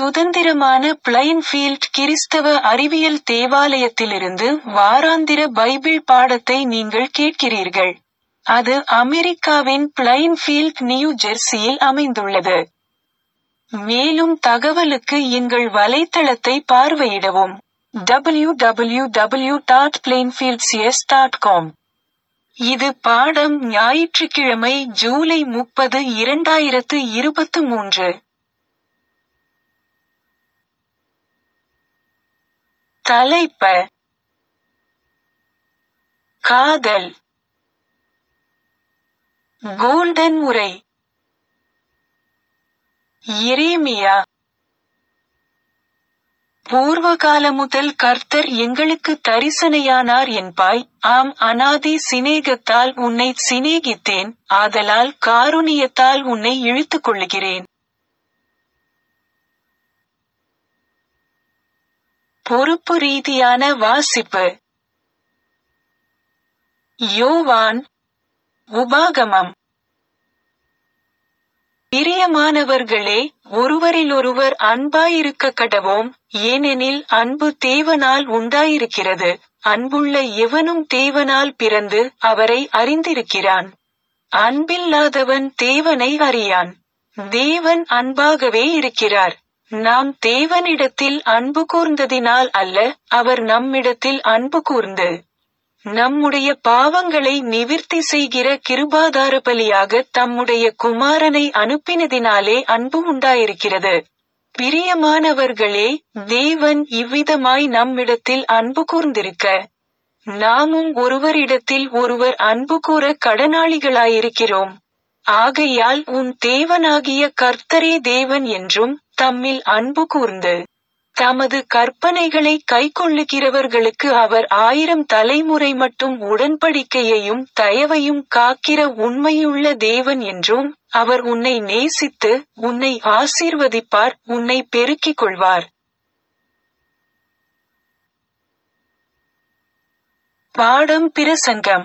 சுதந்திரமான பிளைன்ஃபீல்ட் கிறிஸ்தவ அறிவியல் தேவாலயத்திலிருந்து வாராந்திர பைபிள் பாடத்தை நீங்கள் கேட்கிறீர்கள். அது அமெரிக்காவின் பிளைன்ஃபீல்ட் நியூ ஜெர்சியில் அமைந்துள்ளது. மேலும் தகவலுக்கு எங்கள் வலைத்தளத்தை பார்வையிடவும். www.plainfieldcs.com இது பாடம் ஞாயிற்றுக்கிழமை ஜூலை முப்பது இரண்டாயிரத்து இருபத்து மூன்று. தலைப்ப காதல் கோல்டன் உரை எரேமியா பூர்வகால முதல் கர்த்தர் எங்களுக்கு தரிசனையானார் என்பாய் ஆம் அநாதி சிநேகத்தால் உன்னை சிநேகித்தேன் ஆதலால் காருணியத்தால் உன்னை இழுத்துக் கொள்ளுகிறேன் பொறுப்பு ரீதியான வாசிப்பு யோவான் உபாகமம் பிரியமானவர்களே ஒருவரிலொருவர் அன்பாயிருக்க கடவோம் ஏனெனில் அன்பு தேவனால் உண்டாயிருக்கிறது அன்புள்ள எவனும் தேவனால் பிறந்து அவரை அறிந்திருக்கிறான் அன்பில்லாதவன் தேவனை அறியான் தேவன் அன்பாகவே இருக்கிறார் நாம் தேவனிடத்தில் அன்பு கூர்ந்ததினால் அல்ல அவர் நம்மிடத்தில் அன்பு கூர்ந்து நம்முடைய பாவங்களை நிவிர்த்தி செய்கிற கிருபாதார பலியாக தம்முடைய குமாரனை அனுப்பினதினாலே அன்பு உண்டாயிருக்கிறது பிரியமானவர்களே தேவன் இவ்விதமாய் நம்மிடத்தில் அன்பு கூர்ந்திருக்க நாமும் ஒருவரிடத்தில் ஒருவர் அன்பு கூற கடனாளிகளாயிருக்கிறோம் ஆகையால் உன் தேவனாகிய கர்த்தரே தேவன் என்றும் தம்மில் அன்பு கூர்ந்து தமது கற்பனைகளை கைக்கொள்ளுகிறவர்களுக்கு அவர் ஆயிரம் தலைமுறை மட்டும் உடன்படிக்கையையும் தயவையும் காக்கிற உண்மையுள்ள தேவன் என்றும் அவர் உன்னை நேசித்து உன்னை ஆசீர்வதிப்பார் உன்னை பெருக்கிக் கொள்வார் பாடம் பிரசங்கம்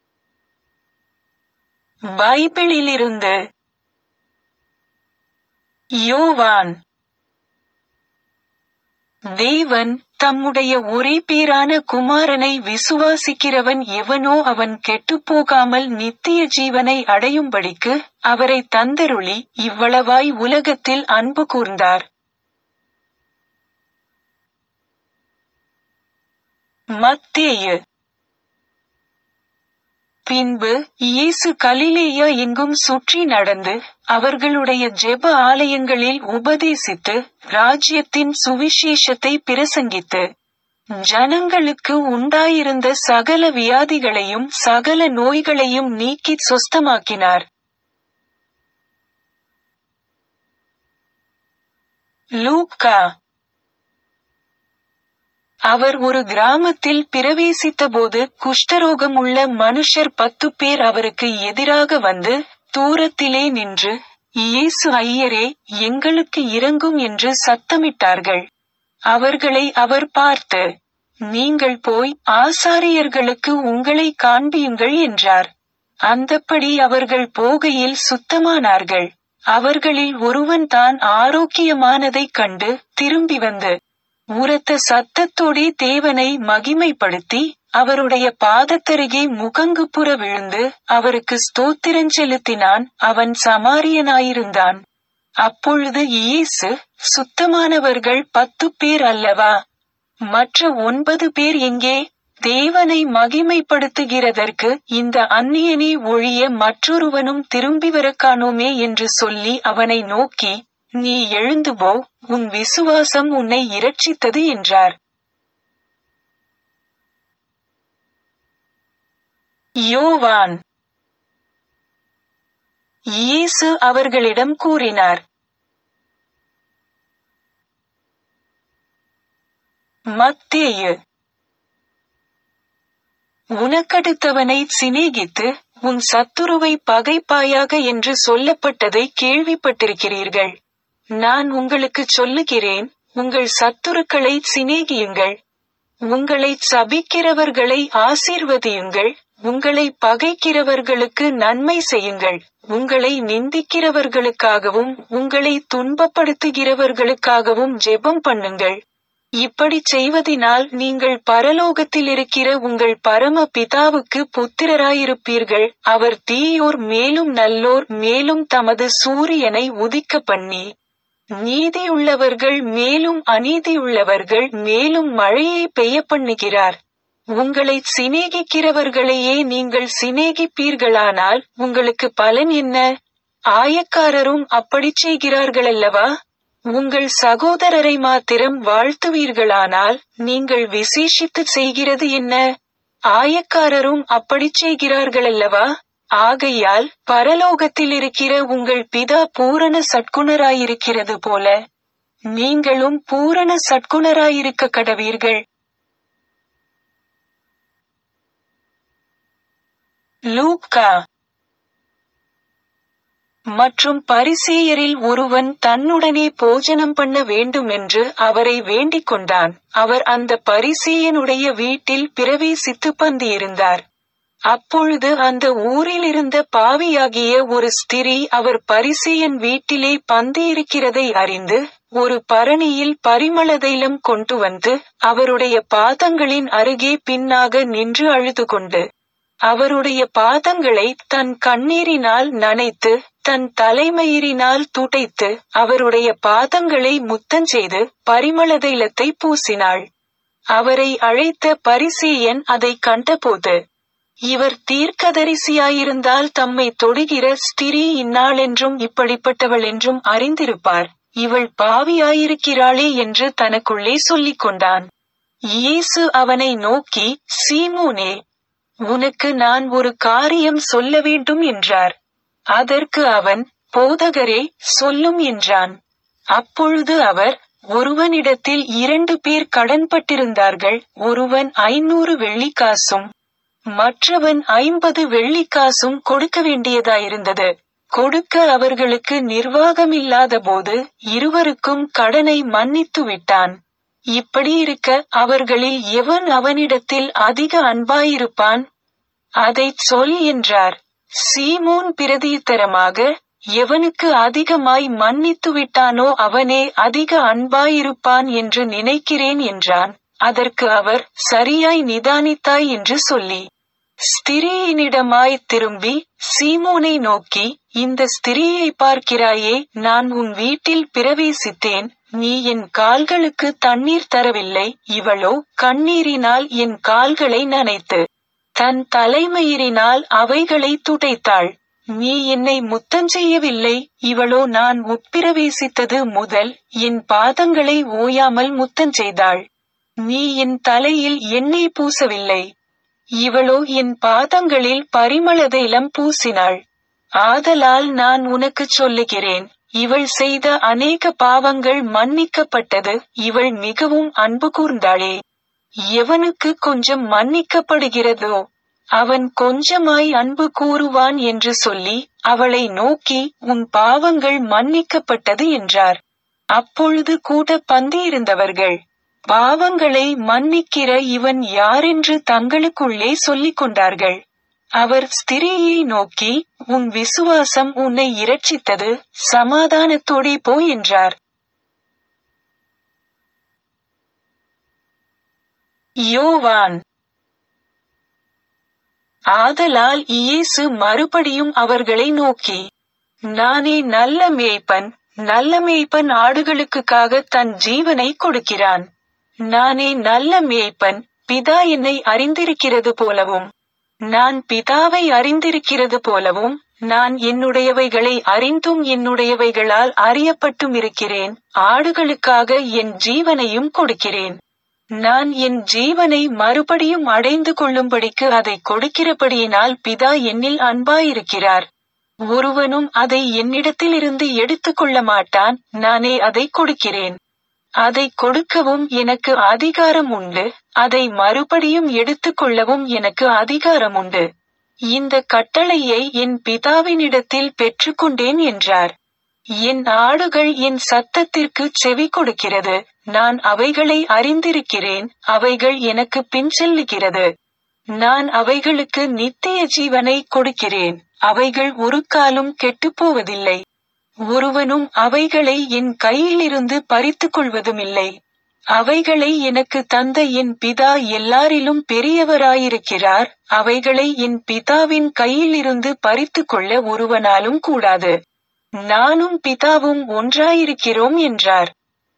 பைபிளிலிருந்து யோவான் தேவன் தம்முடைய ஒரே பேரான குமாரனை விசுவாசிக்கிறவன் எவனோ அவன் கெட்டுப்போகாமல் நித்திய ஜீவனை அடையும்படிக்கு அவரை தந்தருளி இவ்வளவாய் உலகத்தில் அன்பு கூர்ந்தார் மத்தேயு பின்பு இயேசு கலிலேயா எங்கும் சுற்றி நடந்து அவர்களுடைய ஜெப ஆலயங்களில் உபதேசித்து ராஜ்யத்தின் சுவிசேஷத்தை பிரசங்கித்து ஜனங்களுக்கு உண்டாயிருந்த சகல வியாதிகளையும் சகல நோய்களையும் நீக்கி சொஸ்தமாக்கினார் லூக்கா அவர் ஒரு கிராமத்தில் பிரவேசித்தபோது குஷ்டரோகம் உள்ள மனுஷர் பத்து பேர் அவருக்கு எதிராக வந்து தூரத்திலே நின்று இயேசு ஐயரே எங்களுக்கு இறங்கும் என்று சத்தமிட்டார்கள் அவர்களை அவர் பார்த்து நீங்கள் போய் ஆசாரியர்களுக்கு உங்களை காண்பியுங்கள் என்றார் அந்தப்படி அவர்கள் போகையில் சுத்தமானார்கள் அவர்களில் ஒருவன் தான் ஆரோக்கியமானதைக் கண்டு திரும்பி வந்து உரத்த சத்தத்தோடே தேவனை மகிமைப்படுத்தி அவருடைய பாதத்தருகே முகங்குப்புற விழுந்து அவருக்கு ஸ்தோத்திரஞ்செலுத்தினான் அவன் சமாரியனாயிருந்தான் அப்பொழுது இயேசு சுத்தமானவர்கள் பத்து பேர் அல்லவா மற்ற ஒன்பது பேர் எங்கே தேவனை மகிமைப்படுத்துகிறதற்கு இந்த அந்நியனே ஒழிய மற்றொருவனும் திரும்பி வர காணோமே என்று சொல்லி அவனை நோக்கி நீ எழுந்து போ உன் விசுவாசம் உன்னை இரட்சித்தது என்றார் யோவான் இயேசு அவர்களிடம் கூறினார் மத்தேயு உனக்கடுத்தவனை சிநேகித்து உன் சத்துருவை பகைப்பாயாக என்று சொல்லப்பட்டதை கேள்விப்பட்டிருக்கிறீர்கள் நான் உங்களுக்கு சொல்லுகிறேன் உங்கள் சத்துருக்களை சிநேகியுங்கள் உங்களை சபிக்கிறவர்களை ஆசீர்வதியுங்கள் உங்களை பகைக்கிறவர்களுக்கு நன்மை செய்யுங்கள் உங்களை நிந்திக்கிறவர்களுக்காகவும் உங்களை துன்பப்படுத்துகிறவர்களுக்காகவும் ஜெபம் பண்ணுங்கள் இப்படிச் செய்வதினால் நீங்கள் பரலோகத்தில் இருக்கிற உங்கள் பரம பிதாவுக்கு புத்திரராயிருப்பீர்கள் அவர் தீயோர் மேலும் நல்லோர் மேலும் தமது சூரியனை உதிக்க பண்ணி நீதியுள்ளவர்கள் மேலும் அநீதியுள்ளவர்கள் மேலும் மழையை பெய்ய பண்ணுகிறார் உங்களை சிநேகிக்கிறவர்களையே நீங்கள் சிநேகிப்பீர்களானால் உங்களுக்கு பலன் என்ன ஆயக்காரரும் அப்படிச் செய்கிறார்களல்லவா உங்கள் சகோதரரை மாத்திரம் வாழ்த்துவீர்களானால் நீங்கள் விசேஷித்து செய்கிறது என்ன ஆயக்காரரும் அப்படிச் செய்கிறார்களல்லவா ஆகையால் பரலோகத்தில் இருக்கிற உங்கள் பிதா பூரண சட்குணராயிருக்கிறது போல நீங்களும் பூரண சட்குணராயிருக்க கடவீர்கள் லூக்கா மற்றும் பரிசேயரில் ஒருவன் தன்னுடனே போஜனம் பண்ண வேண்டும் என்று அவரை வேண்டிக் கொண்டான் அவர் அந்த பரிசேயனுடைய வீட்டில் பிரவேசித்து பந்தியிருந்தார் அப்பொழுது அந்த ஊரில் இருந்த பாவியாகிய ஒரு ஸ்திரீ அவர் பரிசேயன் வீட்டிலே பந்தியிருக்கிறதை அறிந்து ஒரு பரணியில் பரிமள தைலம் கொண்டு வந்து அவருடைய பாதங்களின் அருகே பின்னாக நின்று அழுது கொண்டு அவருடைய பாதங்களை தன் கண்ணீரினால் நனைத்து தன் தலைமயிரினால் துடைத்து அவருடைய பாதங்களை முத்தஞ்செய்து பரிமள தைலத்தை பூசினாள் அவரை அழைத்த பரிசேயன் அதை கண்டபோது இவர் தீர்க்கதரிசியாயிருந்தால் தம்மை தொடுகிற ஸ்திரீ இன்னாளென்றும் இப்படிப்பட்டவள் என்றும் அறிந்திருப்பார் இவள் பாவியாயிருக்கிறாளே என்று தனக்குள்ளே சொல்லிக் கொண்டான் இயேசு அவனை நோக்கி சீமோனே உனக்கு நான் ஒரு காரியம் சொல்ல வேண்டும் என்றார் அதற்கு அவன் போதகரே சொல்லும் என்றான் அப்பொழுது அவர் ஒருவனிடத்தில் இரண்டு பேர் கடன்பட்டிருந்தார்கள் ஒருவன் ஐநூறு வெள்ளிக்காசும் மற்றவன் ஐம்பது வெள்ளிக்காசும் கொடுக்க வேண்டியதாயிருந்தது கொடுக்க அவர்களுக்கு நிர்வாகமில்லாத போது இருவருக்கும் கடனை மன்னித்து விட்டான் இப்படி இருக்க அவர்களில் எவன் அவனிடத்தில் அதிக அன்பாயிருப்பான் அதைச் சொல் என்றார் சீமோன் பிரதியுத்தரமாக எவனுக்கு அதிகமாய் மன்னித்து விட்டானோ அவனே அதிக அன்பாயிருப்பான் என்று நினைக்கிறேன் என்றான் அதற்கு அவர் சரியாய் நிதானித்தாய் என்று சொல்லி ஸ்திரீயினிடமாய் திரும்பி சீமோனை நோக்கி இந்த ஸ்திரீயை பார்க்கிறாயே நான் உன் வீட்டில் பிரவேசித்தேன் நீ என் கால்களுக்கு தண்ணீர் தரவில்லை இவளோ கண்ணீரினால் என் கால்களை நனைத்து தன் தலைமயிரினால் அவைகளை துடைத்தாள் நீ என்னை முத்தம் செய்யவில்லை இவளோ நான் உட்பிரவேசித்தது முதல் என் பாதங்களை ஓயாமல் முத்தம் செய்தாள் நீ என் தலையில் எண்ணெய் பூசவில்லை இவளோ என் பாதங்களில் பரிமளதைலம் பூசினாள் ஆதலால் நான் உனக்கு சொல்லுகிறேன் இவள் செய்த அநேக பாவங்கள் மன்னிக்கப்பட்டது இவள் மிகவும் அன்பு கூர்ந்தாளே எவனுக்கு கொஞ்சம் மன்னிக்கப்படுகிறதோ அவன் கொஞ்சமாய் அன்பு கூறுவான் என்று சொல்லி அவளை நோக்கி உன் பாவங்கள் மன்னிக்கப்பட்டது என்றார் அப்பொழுது கூட பந்தியிருந்தவர்கள் பாவங்களை மன்னிக்கிற இவன் யாரென்று தங்களுக்குள்ளே சொல்லிக் கொண்டார்கள் அவர் ஸ்திரீயை நோக்கி உன் விசுவாசம் உன்னை இரட்சித்தது சமாதானத்தோடே போ என்றார் யோவான் ஆதலால் இயேசு மறுபடியும் அவர்களை நோக்கி நானே நல்ல மேய்ப்பன் நல்ல மேய்ப்பன் ஆடுகளுக்காக தன் ஜீவனை கொடுக்கிறான் நானே நல்ல மேய்ப்பன் பிதா என்னை அறிந்திருக்கிறது போலவும் நான் பிதாவை அறிந்திருக்கிறது போலவும் நான் என்னுடையவைகளை அறிந்தும் என்னுடையவைகளால் அறியப்பட்டும் இருக்கிறேன் ஆடுகளுக்காக என் ஜீவனையும் கொடுக்கிறேன் நான் என் ஜீவனை மறுபடியும் அடைந்து கொள்ளும்படிக்கு அதை கொடுக்கிறபடியினால் பிதா என்னில் அன்பாயிருக்கிறார் ஒருவனும் அதை என்னிடத்திலிருந்து எடுத்துக்கொள்ள மாட்டான் நானே அதை கொடுக்கிறேன் அதை கொடுக்கவும் எனக்கு அதிகாரம் உண்டு அதை மறுபடியும் எடுத்துக்கொள்ளவும் எனக்கு அதிகாரம் உண்டு இந்த கட்டளையை என் பிதாவினிடத்தில் பெற்றுக்கொண்டேன் என்றார் என் ஆடுகள் என் சத்தத்திற்கு செவி கொடுக்கிறது நான் அவைகளை அறிந்திருக்கிறேன் அவைகள் எனக்கு பின் செல்லுகிறது நான் அவைகளுக்கு நித்திய ஜீவனை கொடுக்கிறேன் அவைகள் ஒரு காலும் கெட்டுப்போவதில்லை ஒருவனும் அவைகளை என் கையிலிருந்து பறித்துக் கொள்வதுமில்லை அவைகளை எனக்கு தந்த என் பிதா எல்லாரிலும் பெரியவராயிருக்கிறார் அவைகளை என் பிதாவின் கையிலிருந்து பறித்துக் கொள்ள ஒருவனாலும் கூடாது நானும் பிதாவும் ஒன்றாயிருக்கிறோம் என்றார்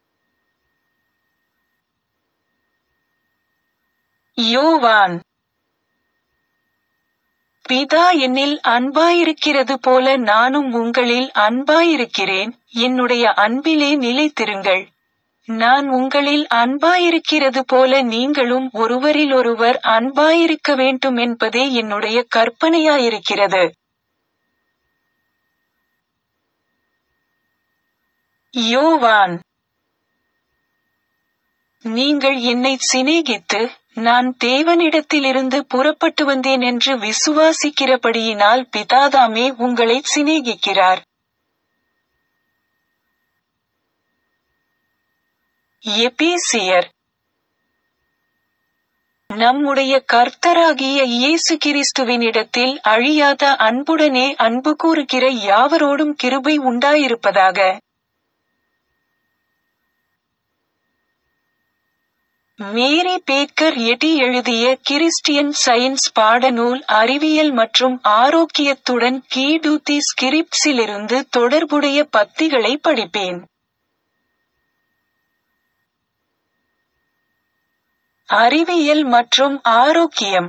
யோவான் பிதா என்னில் அன்பாயிருக்கிறது போல நானும் உங்களில் அன்பாயிருக்கிறேன் என்னுடைய அன்பிலே நிலைத்திருங்கள் நான் உங்களில் அன்பாயிருக்கிறது போல நீங்களும் ஒருவரிலொருவர் அன்பாயிருக்க வேண்டும் என்பதே என்னுடைய கற்பனையாயிருக்கிறது யோவான் நீங்கள் என்னை சிநேகித்து நான் தேவனிடத்திலிருந்து புறப்பட்டு வந்தேன் என்று விசுவாசிக்கிறபடியினால் பிதாதாமே உங்களை சிநேகிக்கிறார் எபேசியர் நம்முடைய கர்த்தராகிய இயேசு கிறிஸ்துவினிடத்தில் அழியாத அன்புடனே அன்பு கூறுகிற யாவரோடும் கிருபை உண்டாயிருப்பதாக மேரி பேக்கர் எட்டி எழுதிய கிறிஸ்டியன் சயின்ஸ் பாடநூல் அறிவியல் மற்றும் ஆரோக்கியத்துடன் கீடூத்தி ஸ்கிரிப்ட்ஸிலிருந்து தொடர்புடைய பத்திகளை படிப்பேன் அறிவியல் மற்றும் ஆரோக்கியம்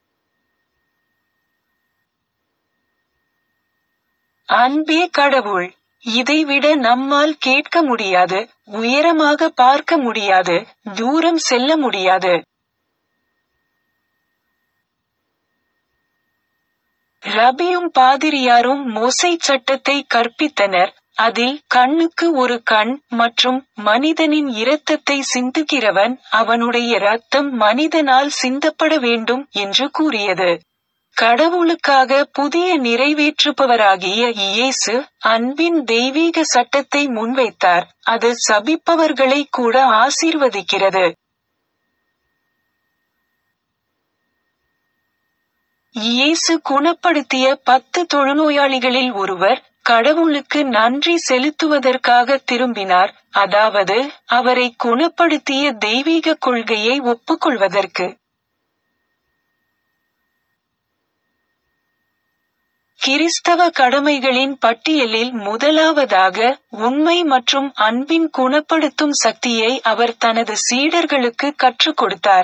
அன்பே கடவுள் இதைவிட நம்மால் கேட்க முடியாது உயரமாக பார்க்க முடியாது தூரம் செல்ல முடியாது ரபியும் பாதிரியாரும் மோசை சட்டத்தை கற்பித்தனர் அதில் கண்ணுக்கு ஒரு கண் மற்றும் மனிதனின் இரத்தத்தை சிந்துகிறவன் அவனுடைய இரத்தம் மனிதனால் சிந்தப்பட வேண்டும் என்று கூறியது கடவுளுக்காக புதிய நிறைவேற்றுபவராகிய இயேசு அன்பின் தெய்வீக சட்டத்தை முன்வைத்தார் அது சபிப்பவர்களை கூட ஆசீர்வதிக்கிறது இயேசு குணப்படுத்திய பத்து தொழுநோயாளிகளில் ஒருவர் கடவுளுக்கு நன்றி செலுத்துவதற்காக திரும்பினார் அதாவது அவரை குணப்படுத்திய தெய்வீக கொள்கையை ஒப்புக்கொள்வதற்கு கிறிஸ்தவ கடமைகளின் பட்டியலில் முதலாவதாக உண்மை மற்றும் அன்பின் குணப்படுத்தும் சக்தியை அவர் தனது சீடர்களுக்கு கற்றுக் கொடுத்தார்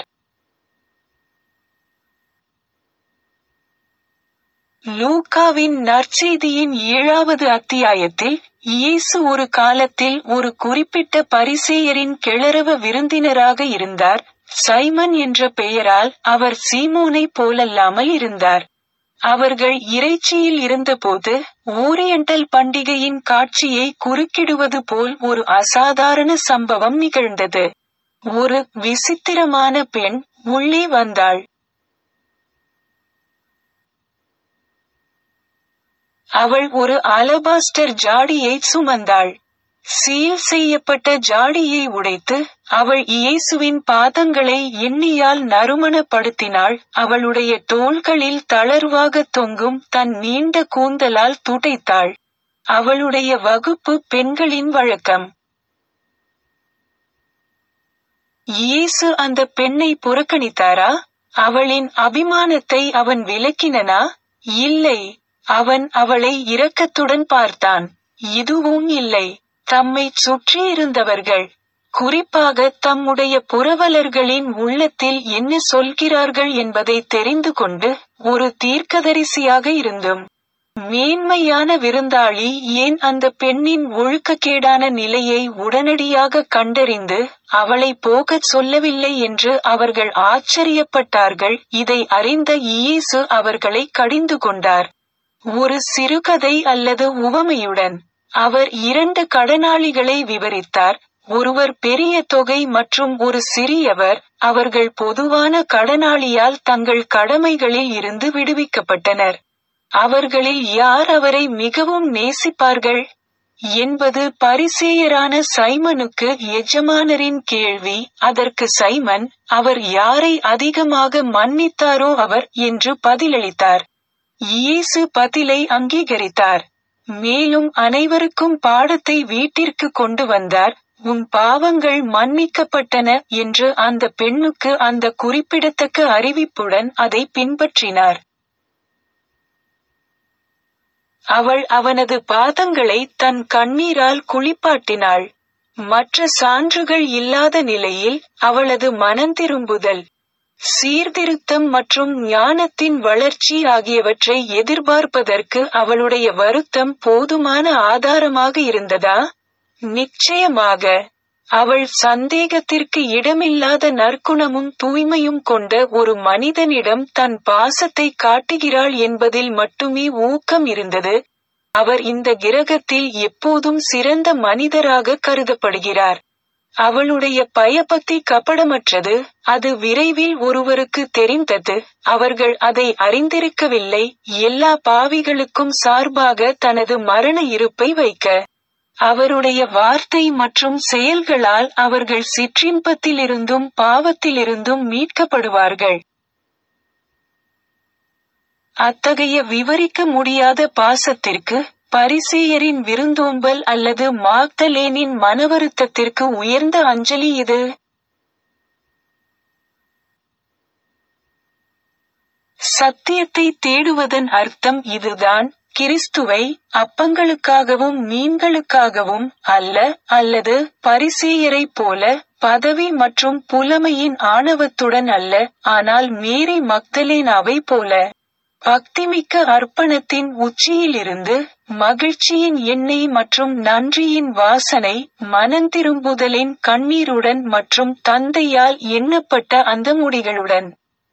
லூக்காவின் நற்செய்தியின் ஏழாவது அத்தியாயத்தில் இயேசு ஒரு காலத்தில் ஒரு குறிப்பிட்ட பரிசேயரின் கிளறவ விருந்தினராக இருந்தார் சைமன் என்ற பெயரால் அவர் சீமோனை போலல்லாமல் இருந்தார் அவர்கள் இறைச்சியில் இருந்தபோது ஓரியண்டல் பண்டிகையின் காட்சியை குறுக்கிடுவது போல் ஒரு அசாதாரண சம்பவம் நிகழ்ந்தது ஒரு விசித்திரமான பெண் உள்ளே வந்தாள் அவள் ஒரு அலபாஸ்டர் ஜாடியை சுமந்தாள் சீல் செய்யப்பட்ட ஜாடியை உடைத்து அவள் இயேசுவின் பாதங்களை எண்ணியால் நறுமணப்படுத்தினாள் அவளுடைய தோள்களில் தளர்வாக தொங்கும் தன் நீண்ட கூந்தலால் துடைத்தாள் அவளுடைய வகுப்பு பெண்களின் வழக்கம் இயேசு அந்த பெண்ணை புறக்கணித்தாரா அவளின் அபிமானத்தை அவன் விலக்கினனா இல்லை அவன் அவளை இரக்கத்துடன் பார்த்தான் இதுவும் இல்லை தம்மை சுற்றியிருந்தவர்கள் குறிப்பாக தம்முடைய புரவலர்களின் உள்ளத்தில் என்ன சொல்கிறார்கள் என்பதை தெரிந்து கொண்டு ஒரு தீர்க்கதரிசியாக இருந்தும் மேன்மையான விருந்தாளி ஏன் அந்த பெண்ணின் ஒழுக்கக்கேடான நிலையை உடனடியாக கண்டறிந்து அவளை போகச் சொல்லவில்லை என்று அவர்கள் ஆச்சரியப்பட்டார்கள் இதை அறிந்த இயேசு அவர்களை கடிந்து கொண்டார் ஒரு சிறுகதை அல்லது உவமையுடன் அவர் இரண்டு கடனாளிகளை விவரித்தார் ஒருவர் பெரிய தொகை மற்றும் ஒரு சிறியவர் அவர்கள் பொதுவான கடனாளியால் தங்கள் கடமைகளில் இருந்து விடுவிக்கப்பட்டனர் அவர்களில் யார் அவரை மிகவும் நேசிப்பார்கள் என்பது பரிசேயரான சைமனுக்கு எஜமானரின் கேள்வி அதற்கு சைமன் அவர் யாரை அதிகமாக மன்னித்தாரோ அவர் என்று பதிலளித்தார் இயேசு பதிலை அங்கீகரித்தார் மேலும் அனைவருக்கும் பாடத்தை வீட்டிற்கு கொண்டு வந்தார் உன் பாவங்கள் மன்னிக்கப்பட்டன என்று அந்த பெண்ணுக்கு அந்த குறிப்பிடத்தக்க அறிவிப்புடன் அதை பின்பற்றினார் அவள் அவனது பாதங்களை தன் கண்ணீரால் குளிப்பாட்டினாள் மற்ற சான்றுகள் இல்லாத நிலையில் அவளது மனந்திரும்புதல் சீர்திருத்தம் மற்றும் ஞானத்தின் வளர்ச்சி ஆகியவற்றை எதிர்பார்ப்பதற்கு அவளுடைய வருத்தம் போதுமான ஆதாரமாக இருந்ததா நிச்சயமாக அவள் சந்தேகத்திற்கு இடமில்லாத நற்குணமும் தூய்மையும் கொண்ட ஒரு மனிதனிடம் தன் பாசத்தை காட்டுகிறாள் என்பதில் மட்டுமே ஊக்கம் இருந்தது அவர் இந்த கிரகத்தில் எப்போதும் சிறந்த மனிதராக கருதப்படுகிறார் அவளுடைய பயபக்தி கபடமற்றது அது விரைவில் ஒருவருக்கு தெரிந்தது அவர்கள் அதை அறிந்திருக்கவில்லை எல்லா பாவிகளுக்கும் சார்பாக தனது மரண இருப்பை வைக்க அவருடைய வார்த்தை மற்றும் செயல்களால் அவர்கள் சிற்றின்பத்திலிருந்தும் பாவத்திலிருந்தும் மீட்கப்படுவார்கள் அத்தகைய விவரிக்க முடியாத பாசத்திற்கு பரிசேயரின் விருந்தோம்பல் அல்லது மாக்தலேனின் மனவருத்தத்திற்கு உயர்ந்த அஞ்சலி இது சத்தியத்தை தேடுவதன் அர்த்தம் இதுதான் கிறிஸ்துவை அப்பங்களுக்காகவும் மீன்களுக்காகவும் அல்ல அல்லது பரிசேயரைப் போல பதவி மற்றும் புலமையின் ஆணவத்துடன் அல்ல ஆனால் மேரி மக்தலேனாவை போல பக்திமிக்க அர்ப்பணத்தின் உச்சியிலிருந்து மகிழ்ச்சியின் எண்ணெய் மற்றும் நன்றியின் வாசனை மனந்திரும்புதலின் கண்ணீருடன் மற்றும் தந்தையால் எண்ணப்பட்ட அந்த முடிகளுடன்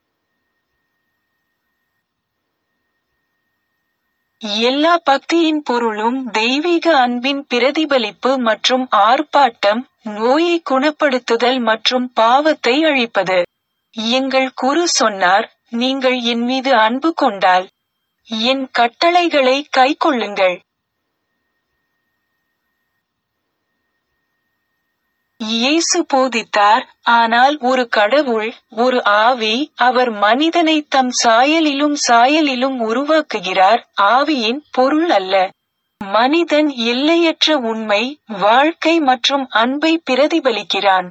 எல்லா பக்தியின் பொருளும் தெய்வீக அன்பின் பிரதிபலிப்பு மற்றும் ஆர்ப்பாட்டம் நோயை குணப்படுத்துதல் மற்றும் பாவத்தை அழிப்பது எங்கள் குரு சொன்னார் நீங்கள் என் மீது அன்பு கொண்டால் என் கட்டளைகளை கைக்கொள்ளுங்கள் இயேசு போதித்தார் ஆனால் ஒரு கடவுள் ஒரு ஆவி அவர் மனிதனை தம் சாயலிலும் சாயலிலும் உருவாக்குகிறார் ஆவியின் பொருள் அல்ல மனிதன் எல்லையற்ற உண்மை வாழ்க்கை மற்றும் அன்பை பிரதிபலிக்கிறான்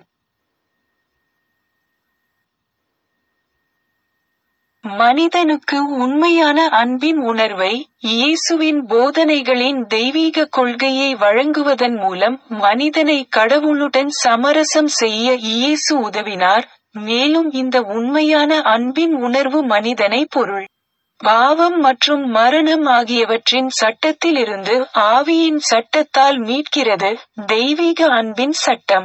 மனிதனுக்கு உண்மையான அன்பின் உணர்வை இயேசுவின் போதனைகளின் தெய்வீக கொள்கையை வழங்குவதன் மூலம் மனிதனை கடவுளுடன் சமரசம் செய்ய இயேசு உதவினார் மேலும் இந்த உண்மையான அன்பின் உணர்வு மனிதனை பொருள் பாவம் மற்றும் மரணம் ஆகியவற்றின் சட்டத்திலிருந்து ஆவியின் சட்டத்தால் மீட்கிறது தெய்வீக அன்பின் சட்டம்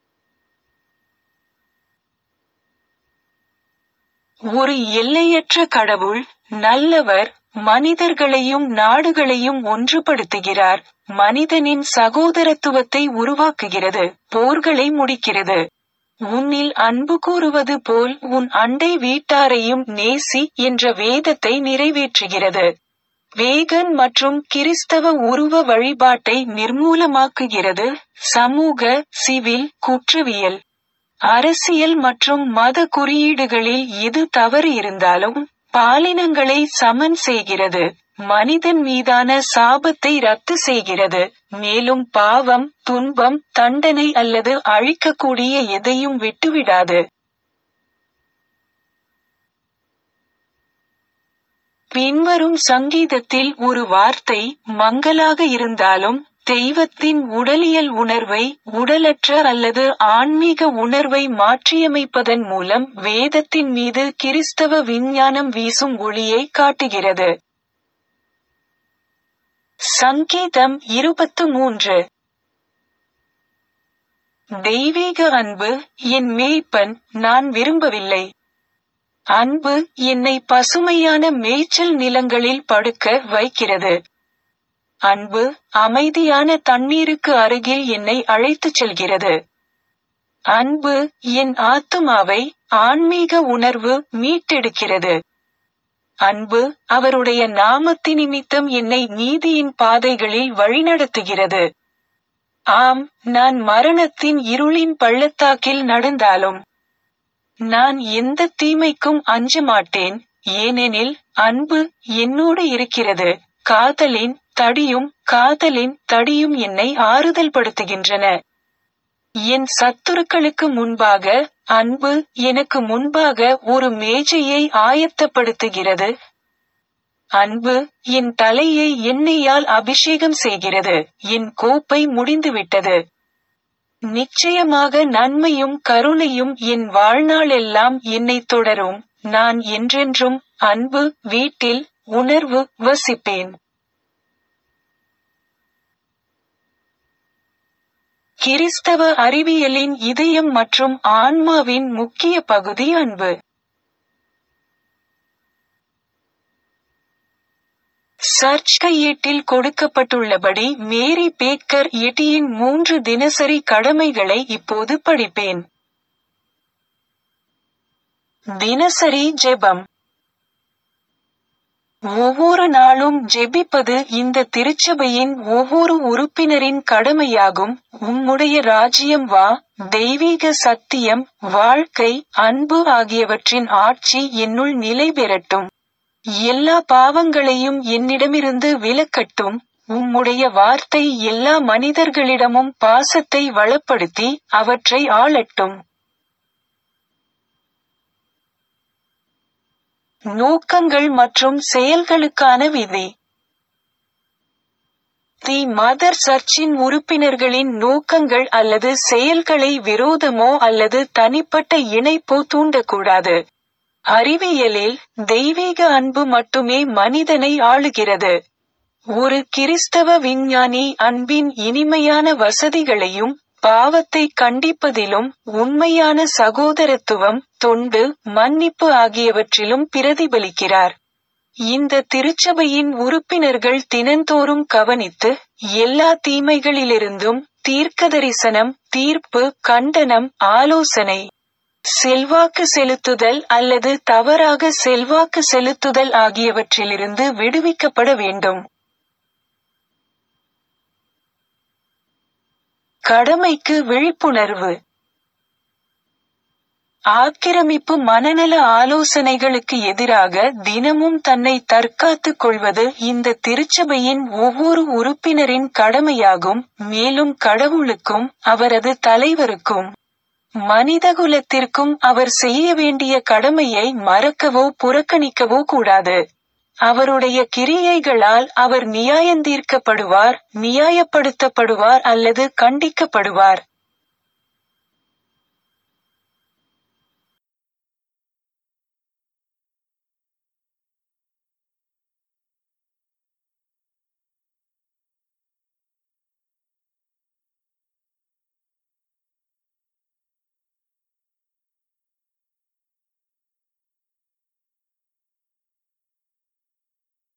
ஒரு எல்லையற்ற கடவுள் நல்லவர் மனிதர்களையும் நாடுகளையும் ஒன்றுபடுத்துகிறார் மனிதனின் சகோதரத்துவத்தை உருவாக்குகிறது போர்களை முடிக்கிறது உன்னில் அன்பு கூறுவது போல் உன் அண்டை வீட்டாரையும் நேசி என்ற வேதத்தை நிறைவேற்றுகிறது வேகன் மற்றும் கிறிஸ்தவ உருவ வழிபாட்டை நிர்மூலமாக்குகிறது சமூக சிவில் குற்றவியல் அரசியல் மற்றும் மத குறியீடுகளில் எது தவறு இருந்தாலும் பாலினங்களை சமன் செய்கிறது மனிதன் மீதான சாபத்தை ரத்து செய்கிறது மேலும் பாவம் துன்பம் தண்டனை அல்லது அழிக்கக்கூடிய எதையும் விட்டுவிடாது பின்வரும் சங்கீதத்தில் ஒரு வார்த்தை மங்கலாக இருந்தாலும் தெய்வத்தின் உடலியல் உணர்வை உடலற்ற அல்லது ஆன்மீக உணர்வை மாற்றியமைப்பதன் மூலம் வேதத்தின் மீது கிறிஸ்தவ விஞ்ஞானம் வீசும் ஒளியை காட்டுகிறது சங்கீதம் இருபத்து மூன்று தெய்வீக அன்பு என் மேய்ப்பன் நான் விரும்பவில்லை அன்பு என்னை பசுமையான மேய்ச்சல் நிலங்களில் படுக்க வைக்கிறது அன்பு அமைதியான தண்ணீருக்கு அருகில் என்னை அழைத்துச் செல்கிறது அன்பு என் ஆத்துமாவை ஆன்மீக உணர்வு மீட்டெடுக்கிறது அன்பு அவருடைய நாமத்தி நிமித்தம் என்னை நீதியின் பாதைகளில் வழிநடத்துகிறது ஆம் நான் மரணத்தின் இருளின் பள்ளத்தாக்கில் நடந்தாலும் நான் எந்த தீமைக்கும் அஞ்ச மாட்டேன் ஏனெனில் அன்பு என்னோடு இருக்கிறது காதலின் தடியும் காதலின் தடியும் என்னை ஆறுதல் படுத்துகின்றன என் சத்துருக்களுக்கு முன்பாக அன்பு எனக்கு முன்பாக ஒரு மேஜையை ஆயத்தப்படுத்துகிறது அன்பு என் தலையை எண்ணெயால் அபிஷேகம் செய்கிறது என் கோப்பை முடிந்துவிட்டது நிச்சயமாக நன்மையும் கருணையும் என் வாழ்நாளெல்லாம் என்னை தொடரும் நான் என்றென்றும் அன்பு வீட்டில் உணர்வு வசிப்பேன் கிறிஸ்தவ அறிவியலின் இதயம் மற்றும் ஆன்மாவின் முக்கிய பகுதி அன்பு சர்ச் கையேட்டில் கொடுக்கப்பட்டுள்ளபடி மேரி பேக்கர் எட்டியின் மூன்று தினசரி கடமைகளை இப்போது படிப்பேன் தினசரி ஜெபம் ஒவ்வொரு நாளும் ஜெபிப்பது இந்த திருச்சபையின் ஒவ்வொரு உறுப்பினரின் கடமையாகும் உம்முடைய ராஜ்யம் வா தெய்வீக சத்தியம் வாழ்க்கை அன்பு ஆகியவற்றின் ஆட்சி என்னுள் நிலை பெறட்டும் எல்லா பாவங்களையும் என்னிடமிருந்து விலக்கட்டும் உம்முடைய வார்த்தை எல்லா மனிதர்களிடமும் பாசத்தை வளப்படுத்தி அவற்றை ஆளட்டும் நோக்கங்கள் மற்றும் செயல்களுக்கான விதி தி மதர் சர்ச்சின் உறுப்பினர்களின் நோக்கங்கள் அல்லது செயல்களை விரோதமோ அல்லது தனிப்பட்ட இணைப்போ தூண்டக்கூடாது அறிவியலில் தெய்வீக அன்பு மட்டுமே மனிதனை ஆளுகிறது ஒரு கிறிஸ்தவ விஞ்ஞானி அன்பின் இனிமையான வசதிகளையும் பாவத்தை கண்டிப்பதிலும் உண்மையான சகோதரத்துவம் தொண்டு மன்னிப்பு ஆகியவற்றிலும் பிரதிபலிக்கிறார் இந்த திருச்சபையின் உறுப்பினர்கள் தினந்தோறும் கவனித்து எல்லா தீமைகளிலிருந்தும் தீர்க்கதரிசனம் தீர்ப்பு கண்டனம் ஆலோசனை செல்வாக்கு செலுத்துதல் அல்லது தவறாக செல்வாக்கு செலுத்துதல் ஆகியவற்றிலிருந்து விடுவிக்கப்பட வேண்டும் கடமைக்கு விழிப்புணர்வு ஆக்கிரமிப்பு மனநல ஆலோசனைகளுக்கு எதிராக தினமும் தன்னை தற்காத்துக் கொள்வது இந்த திருச்சபையின் ஒவ்வொரு உறுப்பினரின் கடமையாகும் மேலும் கடவுளுக்கும் அவரது தலைவருக்கும் மனிதகுலத்திற்கும் அவர் செய்ய வேண்டிய கடமையை மறக்கவோ புறக்கணிக்கவோ கூடாது அவருடைய கிரியைகளால் அவர் நியாயந்தீர்க்கப்படுவார் நியாயப்படுத்தப்படுவார் அல்லது கண்டிக்கப்படுவார்